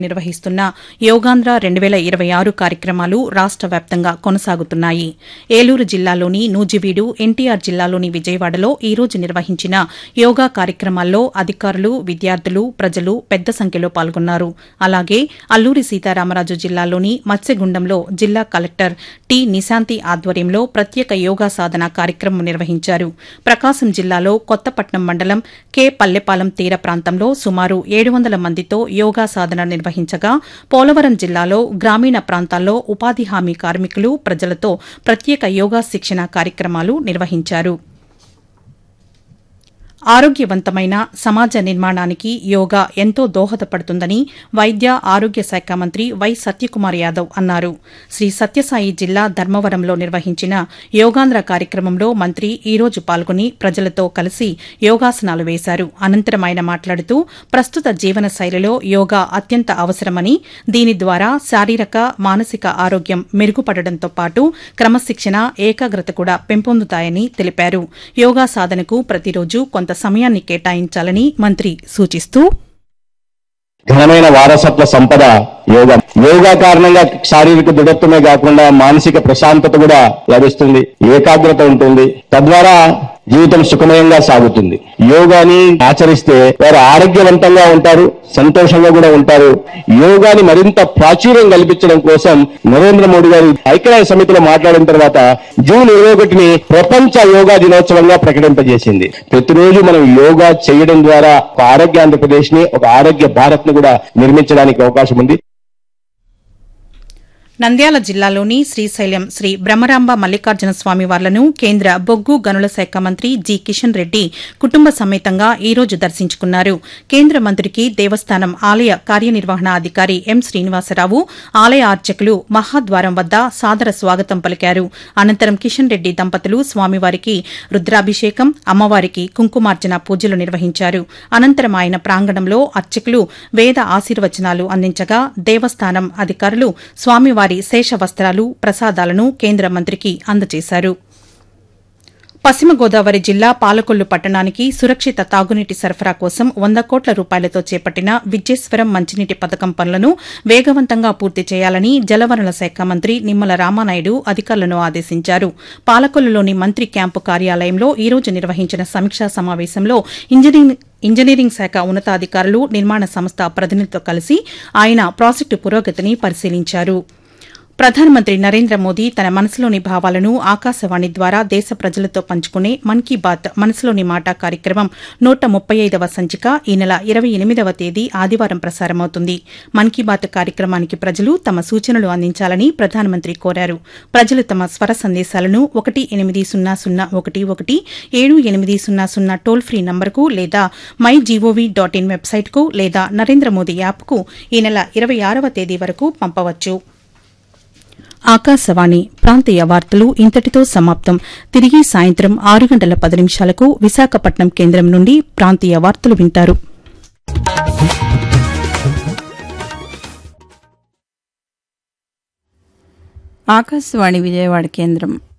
నిర్వహిస్తున్న యోగాంధ్ర రెండు వేల ఇరవై ఆరు కార్యక్రమాలు రాష్ట వ్యాప్తంగా కొనసాగుతున్నాయి ఏలూరు జిల్లాలోని నూజివీడు ఎన్టీఆర్ జిల్లాలోని విజయవాడలో ఈ రోజు నిర్వహించిన యోగా కార్యక్రమాల్లో అధికారులు విద్యార్థులు ప్రజలు పెద్ద సంఖ్యలో పాల్గొన్నారు అలాగే అల్లూరి సీతారామరాజు జిల్లాలోని మత్స్యగుండంలో జిల్లా కలెక్టర్ టి నిశాంతి ఆధ్వర్యంలో ప్రత్యేక యోగా సాధన కార్యక్రమం నిర్వహించారు ప్రకాశం జిల్లాలో కొత్తపట్నం మండలం కె పల్లెపాలెం తీర ప్రాంతంలో సుమారు ఏడు వందల మందితో యోగా సాధన నిర్వహించగా పోలవరం జిల్లాలో గ్రామీణ ప్రాంతాల్లో ఉపాధి హామీ కార్మికులు ప్రజలతో ప్రత్యేక యోగా శిక్షణ కార్యక్రమాలు నిర్వహించారు ఆరోగ్యవంతమైన సమాజ నిర్మాణానికి యోగా ఎంతో దోహదపడుతుందని వైద్య ఆరోగ్య శాఖ మంత్రి వై సత్యకుమార్ యాదవ్ అన్నారు శ్రీ సత్యసాయి జిల్లా ధర్మవరంలో నిర్వహించిన యోగాంధ్ర కార్యక్రమంలో మంత్రి ఈ రోజు పాల్గొని ప్రజలతో కలిసి యోగాసనాలు వేశారు అనంతరం ఆయన మాట్లాడుతూ ప్రస్తుత జీవన శైలిలో యోగా అత్యంత అవసరమని దీని ద్వారా శారీరక మానసిక ఆరోగ్యం మెరుగుపడడంతో పాటు క్రమశిక్షణ ఏకాగ్రత కూడా పెంపొందుతాయని తెలిపారు యోగా సాధనకు ప్రతిరోజు కొంత సమయాన్ని కేటాయించాలని మంత్రి సూచిస్తూ ఘనమైన వారసత్వ సంపద యోగా యోగా కారణంగా శారీరక దృఢత్వమే కాకుండా మానసిక ప్రశాంతత కూడా లభిస్తుంది ఏకాగ్రత ఉంటుంది తద్వారా జీవితం సుఖమయంగా సాగుతుంది యోగాని ఆచరిస్తే వారు ఆరోగ్యవంతంగా ఉంటారు సంతోషంగా కూడా ఉంటారు యోగాని మరింత ప్రాచుర్యం కల్పించడం కోసం నరేంద్ర మోడీ గారు ఐక్యరాజ్య సమితిలో మాట్లాడిన తర్వాత జూన్ ఇరవై ఒకటిని ప్రపంచ యోగా దినోత్సవంగా ప్రకటింపజేసింది ప్రతిరోజు మనం యోగా చేయడం ద్వారా ఒక ఆరోగ్య ఆంధ్రప్రదేశ్ ని ఒక ఆరోగ్య భారత్ ని కూడా నిర్మించడానికి అవకాశం ఉంది నంద్యాల జిల్లాలోని శ్రీశైలం శ్రీ బ్రహ్మరాంబ మల్లికార్జున స్వామి వార్లను కేంద్ర బొగ్గు గనుల శాఖ మంత్రి జి కిషన్ రెడ్డి కుటుంబ సమేతంగా ఈ రోజు దర్శించుకున్నారు కేంద్ర మంత్రికి దేవస్థానం ఆలయ కార్యనిర్వహణ అధికారి ఎం శ్రీనివాసరావు ఆలయ అర్చకులు మహాద్వారం వద్ద సాదర స్వాగతం పలికారు అనంతరం కిషన్ రెడ్డి దంపతులు స్వామివారికి రుద్రాభిషేకం అమ్మవారికి కుంకుమార్చన పూజలు నిర్వహించారు అనంతరం ఆయన ప్రాంగణంలో అర్చకులు వేద ఆశీర్వచనాలు అందించగా దేవస్థానం అధికారులు స్వామివారి శేష వస్త్రాలు ప్రసాదాలను కేంద్ర మంత్రికి అందజేశారు పశ్చిమ గోదావరి జిల్లా పాలకొల్లు పట్టణానికి సురక్షిత తాగునీటి సరఫరా కోసం వంద కోట్ల రూపాయలతో చేపట్టిన విద్యేశ్వరం మంచినీటి పథకం పనులను వేగవంతంగా పూర్తి చేయాలని జలవనరుల శాఖ మంత్రి నిమ్మల రామానాయుడు అధికారులను ఆదేశించారు పాలకొల్లులోని మంత్రి క్యాంపు కార్యాలయంలో ఈ రోజు నిర్వహించిన సమీక్షా సమావేశంలో ఇంజనీరింగ్ ఇంజనీరింగ్ శాఖ ఉన్నతాధికారులు నిర్మాణ సంస్థ ప్రతినిధులతో కలిసి ఆయన ప్రాజెక్టు పురోగతిని పరిశీలించారు ప్రధానమంత్రి నరేంద్ర మోదీ తన మనసులోని భావాలను ఆకాశవాణి ద్వారా దేశ ప్రజలతో పంచుకునే మన్ కీ బాత్ మనసులోని మాట కార్యక్రమం నూట ముప్పై ఐదవ సంచిక ఈ నెల ఇరవై ఎనిమిదవ తేదీ ఆదివారం ప్రసారమవుతుంది మన్ కీ బాత్ కార్యక్రమానికి ప్రజలు తమ సూచనలు అందించాలని ప్రధానమంత్రి కోరారు ప్రజలు తమ స్వర సందేశాలను ఒకటి ఎనిమిది సున్నా సున్నా ఒకటి ఒకటి ఏడు ఎనిమిది సున్నా సున్నా టోల్ ఫ్రీ నంబర్కు లేదా మై జీఓవీ డాట్ ఇన్ వెబ్సైట్కు లేదా నరేంద్ర మోదీ యాప్కు ఈ నెల ఇరవై ఆరవ తేదీ వరకు పంపవచ్చు ఆకాశవాణి ప్రాంతీయ వార్తలు ఇంతటితో సమాప్తం తిరిగి సాయంత్రం ఆరు గంటల పది నిమిషాలకు విశాఖపట్నం కేంద్రం నుండి ప్రాంతీయ వార్తలు వింటారు ఆకాశవాణి విజయవాడ కేంద్రం